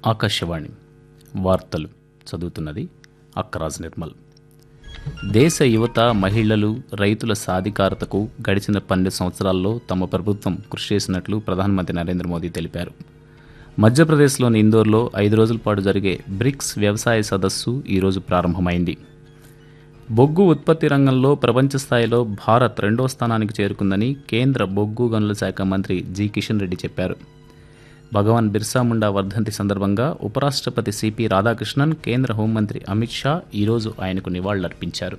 ఆకాశవాణి వార్తలు చదువుతున్నది అక్కరాజ్ నిర్మల్ దేశ యువత మహిళలు రైతుల సాధికారతకు గడిచిన పన్నెండు సంవత్సరాల్లో తమ ప్రభుత్వం కృషి చేసినట్లు ప్రధానమంత్రి నరేంద్ర మోదీ తెలిపారు మధ్యప్రదేశ్లోని ఇందోర్లో ఐదు రోజుల పాటు జరిగే బ్రిక్స్ వ్యవసాయ సదస్సు ఈరోజు ప్రారంభమైంది బొగ్గు ఉత్పత్తి రంగంలో ప్రపంచ స్థాయిలో భారత్ రెండో స్థానానికి చేరుకుందని కేంద్ర బొగ్గు గనుల శాఖ మంత్రి జి కిషన్ రెడ్డి చెప్పారు భగవాన్ బిర్సా ముండా వర్ధంతి సందర్భంగా ఉపరాష్ట్రపతి సిపి రాధాకృష్ణన్ కేంద్ర హోంమంత్రి అమిత్ షా ఈరోజు ఆయనకు నివాళులర్పించారు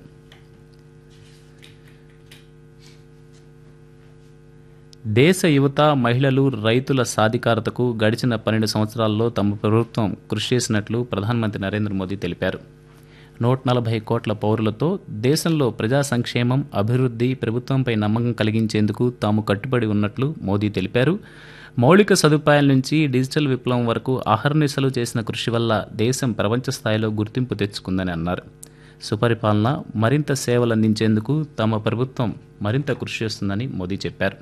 దేశ యువత మహిళలు రైతుల సాధికారతకు గడిచిన పన్నెండు సంవత్సరాల్లో తమ ప్రభుత్వం కృషి చేసినట్లు ప్రధానమంత్రి నరేంద్ర మోదీ తెలిపారు నూట నలభై కోట్ల పౌరులతో దేశంలో ప్రజా సంక్షేమం అభివృద్ధి ప్రభుత్వంపై నమ్మకం కలిగించేందుకు తాము కట్టుబడి ఉన్నట్లు మోదీ తెలిపారు మౌలిక సదుపాయాల నుంచి డిజిటల్ విప్లవం వరకు అహర్నిశలు చేసిన కృషి వల్ల దేశం ప్రపంచ స్థాయిలో గుర్తింపు తెచ్చుకుందని అన్నారు సుపరిపాలన మరింత సేవలు అందించేందుకు తమ ప్రభుత్వం మరింత కృషి చేస్తుందని మోదీ చెప్పారు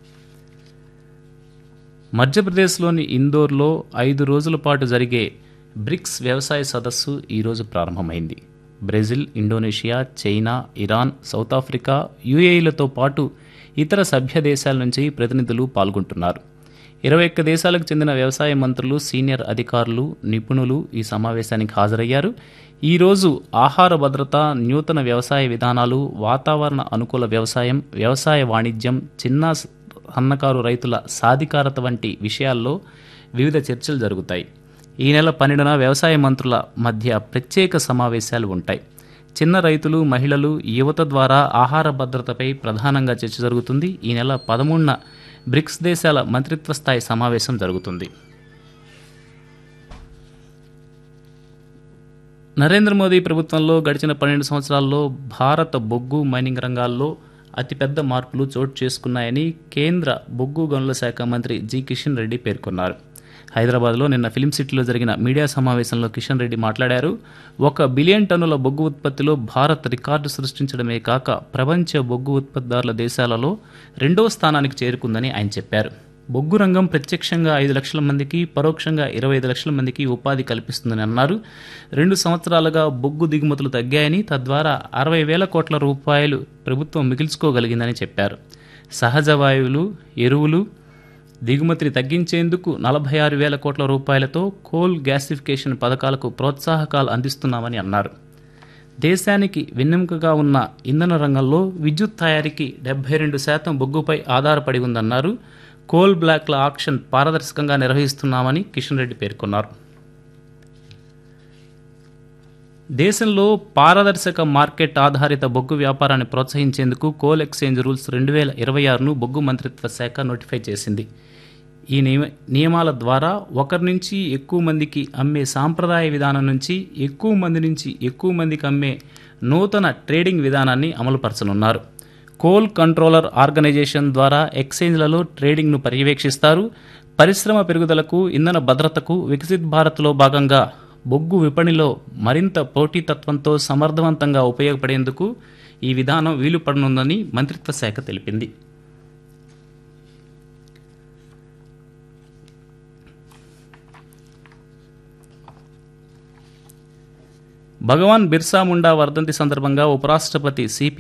మధ్యప్రదేశ్లోని ఇందోర్లో ఐదు రోజుల పాటు జరిగే బ్రిక్స్ వ్యవసాయ సదస్సు ఈరోజు ప్రారంభమైంది Brazil Indonesia China Iran South Africa యుఏఈలతో పాటు ఇతర సభ్య దేశాల నుంచి ప్రతినిధులు పాల్గొంటున్నారు ఇరవై ఒక్క దేశాలకు చెందిన వ్యవసాయ మంత్రులు సీనియర్ అధికారులు నిపుణులు ఈ సమావేశానికి హాజరయ్యారు ఈరోజు ఆహార భద్రత నూతన వ్యవసాయ విధానాలు వాతావరణ అనుకూల వ్యవసాయం వ్యవసాయ వాణిజ్యం చిన్న సన్నకారు రైతుల సాధికారత వంటి విషయాల్లో వివిధ చర్చలు జరుగుతాయి ఈ నెల పన్నెండున వ్యవసాయ మంత్రుల మధ్య ప్రత్యేక సమావేశాలు ఉంటాయి చిన్న రైతులు మహిళలు యువత ద్వారా ఆహార భద్రతపై ప్రధానంగా చర్చ జరుగుతుంది ఈ నెల పదమూడున బ్రిక్స్ దేశాల మంత్రిత్వ స్థాయి సమావేశం జరుగుతుంది నరేంద్ర మోదీ ప్రభుత్వంలో గడిచిన పన్నెండు సంవత్సరాల్లో భారత బొగ్గు మైనింగ్ రంగాల్లో అతిపెద్ద మార్పులు చోటు చేసుకున్నాయని కేంద్ర బొగ్గు గనుల శాఖ మంత్రి జి కిషన్ రెడ్డి పేర్కొన్నారు హైదరాబాద్లో నిన్న ఫిల్మ్ సిటీలో జరిగిన మీడియా సమావేశంలో కిషన్ రెడ్డి మాట్లాడారు ఒక బిలియన్ టన్నుల బొగ్గు ఉత్పత్తిలో భారత్ రికార్డు సృష్టించడమే కాక ప్రపంచ బొగ్గు ఉత్పత్తిదారుల దేశాలలో రెండో స్థానానికి చేరుకుందని ఆయన చెప్పారు బొగ్గు రంగం ప్రత్యక్షంగా ఐదు లక్షల మందికి పరోక్షంగా ఇరవై ఐదు లక్షల మందికి ఉపాధి కల్పిస్తుందని అన్నారు రెండు సంవత్సరాలుగా బొగ్గు దిగుమతులు తగ్గాయని తద్వారా అరవై వేల కోట్ల రూపాయలు ప్రభుత్వం మిగిల్చుకోగలిగిందని చెప్పారు సహజ వాయువులు ఎరువులు దిగుమతిని తగ్గించేందుకు నలభై ఆరు వేల కోట్ల రూపాయలతో కోల్ గ్యాసిఫికేషన్ పథకాలకు ప్రోత్సాహకాలు అందిస్తున్నామని అన్నారు దేశానికి వెన్నెముకగా ఉన్న ఇంధన రంగంలో విద్యుత్ తయారీకి డెబ్బై రెండు శాతం బొగ్గుపై ఆధారపడి ఉందన్నారు కోల్ బ్లాక్ల ఆక్షన్ పారదర్శకంగా నిర్వహిస్తున్నామని కిషన్ రెడ్డి పేర్కొన్నారు దేశంలో పారదర్శక మార్కెట్ ఆధారిత బొగ్గు వ్యాపారాన్ని ప్రోత్సహించేందుకు కోల్ ఎక్స్చేంజ్ రూల్స్ రెండు వేల ఇరవై ఆరును బొగ్గు మంత్రిత్వ శాఖ నోటిఫై చేసింది ఈ నియమ నియమాల ద్వారా ఒకరి నుంచి ఎక్కువ మందికి అమ్మే సాంప్రదాయ విధానం నుంచి ఎక్కువ మంది నుంచి ఎక్కువ మందికి అమ్మే నూతన ట్రేడింగ్ విధానాన్ని అమలుపరచనున్నారు కోల్ కంట్రోలర్ ఆర్గనైజేషన్ ద్వారా ఎక్స్చేంజ్లలో ట్రేడింగ్ను పర్యవేక్షిస్తారు పరిశ్రమ పెరుగుదలకు ఇంధన భద్రతకు వికసిత్ భారత్లో భాగంగా బొగ్గు విపణిలో మరింత పోటీతత్వంతో సమర్థవంతంగా ఉపయోగపడేందుకు ఈ విధానం వీలుపడనుందని మంత్రిత్వ శాఖ తెలిపింది భగవాన్ బిర్సా ముండా వర్ధంతి సందర్భంగా ఉపరాష్ట్రపతి సిపి